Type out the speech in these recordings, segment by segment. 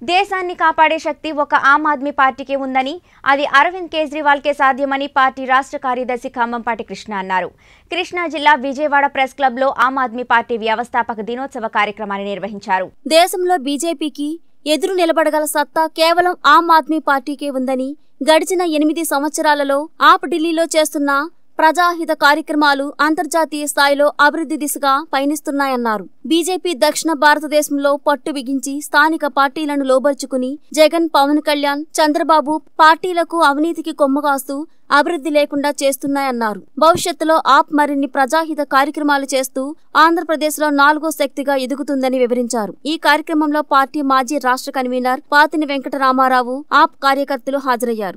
దేశాన్ని కాపాడే శక్తి ఒక ఆమ్ ఆద్మీ పార్టీకి ఉందని అది అరవింద్ కేజ్రీవాల్కే సాధ్యమని పార్టీ రాష్ట్ర కార్యదర్శి ఖమ్మంపాటి కృష్ణ అన్నారు కృష్ణా జిల్లా విజయవాడ ప్రెస్ క్లబ్లో ఆమ్ ఆద్మీ పార్టీ వ్యవస్థాపక దినోత్సవ కార్యక్రమాన్ని నిర్వహించారు దేశంలో బీజేపీకి ఎదురు నిలబడగల సత్తా కేవలం ఆమ్ ఆద్మీ పార్టీకే ఉందని గడిచిన ఎనిమిది సంవత్సరాలలో ఆప్ ఢిల్లీలో చేస్తున్న ప్రజాహిత కార్యక్రమాలు అంతర్జాతీయ స్థాయిలో అభివృద్ధి దిశగా పయనిస్తున్నాయన్నారు బీజేపీ దక్షిణ భారతదేశంలో పట్టు బిగించి స్థానిక పార్టీలను లోబర్చుకుని జగన్ పవన్ కళ్యాణ్ చంద్రబాబు పార్టీలకు అవినీతికి కొమ్ముగాస్తూ అభివృద్ధి లేకుండా చేస్తున్నాయన్నారు భవిష్యత్తులో ఆప్ మరిన్ని ప్రజాహిత కార్యక్రమాలు చేస్తూ ఆంధ్రప్రదేశ్లో నాలుగో శక్తిగా ఎదుగుతుందని వివరించారు ఈ కార్యక్రమంలో పార్టీ మాజీ రాష్ట్ర కన్వీనర్ పాతిని వెంకటరామారావు ఆప్ కార్యకర్తలు హాజరయ్యారు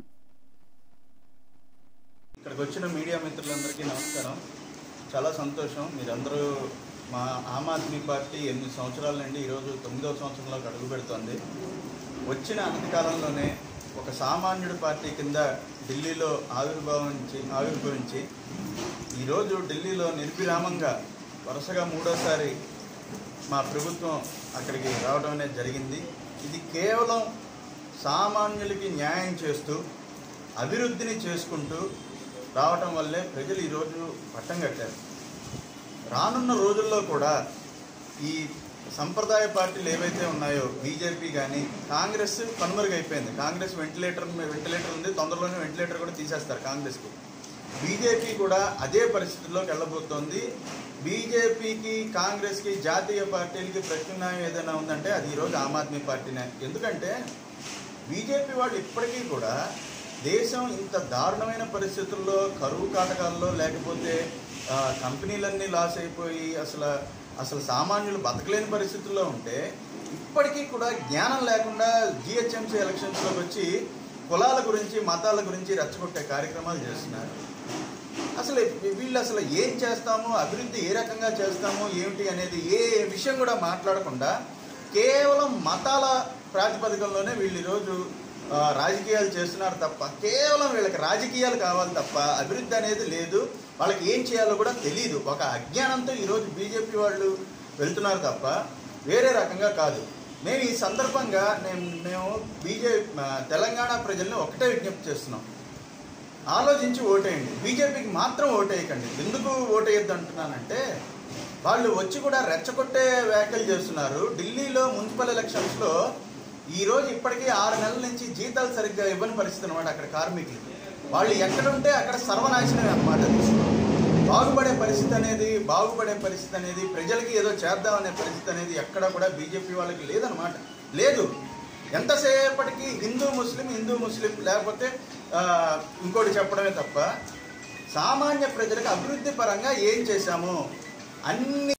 ఇక్కడికి వచ్చిన మీడియా మిత్రులందరికీ నమస్కారం చాలా సంతోషం మీరందరూ మా ఆమ్ ఆద్మీ పార్టీ ఎనిమిది సంవత్సరాల నుండి ఈరోజు తొమ్మిదవ సంవత్సరంలోకి అడుగు పెడుతోంది వచ్చిన అనతి కాలంలోనే ఒక సామాన్యుడి పార్టీ కింద ఢిల్లీలో ఆవిర్భావించి ఆవిర్భవించి ఈరోజు ఢిల్లీలో నిర్విరామంగా వరుసగా మూడోసారి మా ప్రభుత్వం అక్కడికి రావడం అనేది జరిగింది ఇది కేవలం సామాన్యులకి న్యాయం చేస్తూ అభివృద్ధిని చేసుకుంటూ రావటం వల్లే ప్రజలు ఈరోజు పట్టం కట్టారు రానున్న రోజుల్లో కూడా ఈ సంప్రదాయ పార్టీలు ఏవైతే ఉన్నాయో బీజేపీ కానీ కాంగ్రెస్ కనుమరుగైపోయింది కాంగ్రెస్ వెంటిలేటర్ వెంటిలేటర్ ఉంది తొందరలోనే వెంటిలేటర్ కూడా తీసేస్తారు కాంగ్రెస్కి బీజేపీ కూడా అదే పరిస్థితుల్లోకి వెళ్ళబోతోంది బీజేపీకి కాంగ్రెస్కి జాతీయ పార్టీలకి ప్రత్యామ్నాయం ఏదైనా ఉందంటే అది ఈరోజు ఆమ్ ఆద్మీ పార్టీనే ఎందుకంటే బీజేపీ వాళ్ళు ఇప్పటికీ కూడా దేశం ఇంత దారుణమైన పరిస్థితుల్లో కరువు కాటకాల్లో లేకపోతే ఆ, కంపెనీలన్నీ లాస్ అయిపోయి అసలు అసలు సామాన్యులు బతకలేని పరిస్థితుల్లో ఉంటే ఇప్పటికీ కూడా జ్ఞానం లేకుండా జిహెచ్ఎంసీ ఎలక్షన్స్లోకి వచ్చి కులాల గురించి మతాల గురించి రెచ్చగొట్టే కార్యక్రమాలు చేస్తున్నారు అసలు వీళ్ళు అసలు ఏం చేస్తాము అభివృద్ధి ఏ రకంగా చేస్తాము ఏమిటి అనేది ఏ విషయం కూడా మాట్లాడకుండా కేవలం మతాల ప్రాతిపదికల్లోనే వీళ్ళు ఈరోజు ఆ, రాజకీయాలు చేస్తున్నారు తప్ప కేవలం వీళ్ళకి రాజకీయాలు కావాలి తప్ప అభివృద్ధి అనేది లేదు వాళ్ళకి ఏం చేయాలో కూడా తెలియదు ఒక అజ్ఞానంతో ఈరోజు బీజేపీ వాళ్ళు వెళ్తున్నారు తప్ప వేరే రకంగా కాదు మేము ఈ సందర్భంగా నేను మేము బీజేపీ తెలంగాణ ప్రజల్ని ఒకటే విజ్ఞప్తి చేస్తున్నాం ఆలోచించి ఓటేయండి బీజేపీకి మాత్రం ఓటేయకండి ఎందుకు ఓటేయద్దు అంటున్నానంటే వాళ్ళు వచ్చి కూడా రెచ్చగొట్టే వ్యాఖ్యలు చేస్తున్నారు ఢిల్లీలో మున్సిపల్ ఎలక్షన్స్లో ఈ రోజు ఇప్పటికీ ఆరు నెలల నుంచి జీతాలు సరిగ్గా ఇవ్వని పరిస్థితి అనమాట అక్కడ కార్మికులు వాళ్ళు ఎక్కడుంటే అక్కడ సర్వనాశనమే అనమాట బాగుపడే పరిస్థితి అనేది బాగుపడే పరిస్థితి అనేది ప్రజలకి ఏదో చేద్దామనే పరిస్థితి అనేది ఎక్కడ కూడా బీజేపీ వాళ్ళకి లేదనమాట లేదు ఎంతసేపటికి హిందూ ముస్లిం హిందూ ముస్లిం లేకపోతే ఆ, ఇంకోటి చెప్పడమే తప్ప సామాన్య ప్రజలకు అభివృద్ధి పరంగా ఏం చేశాము అన్ని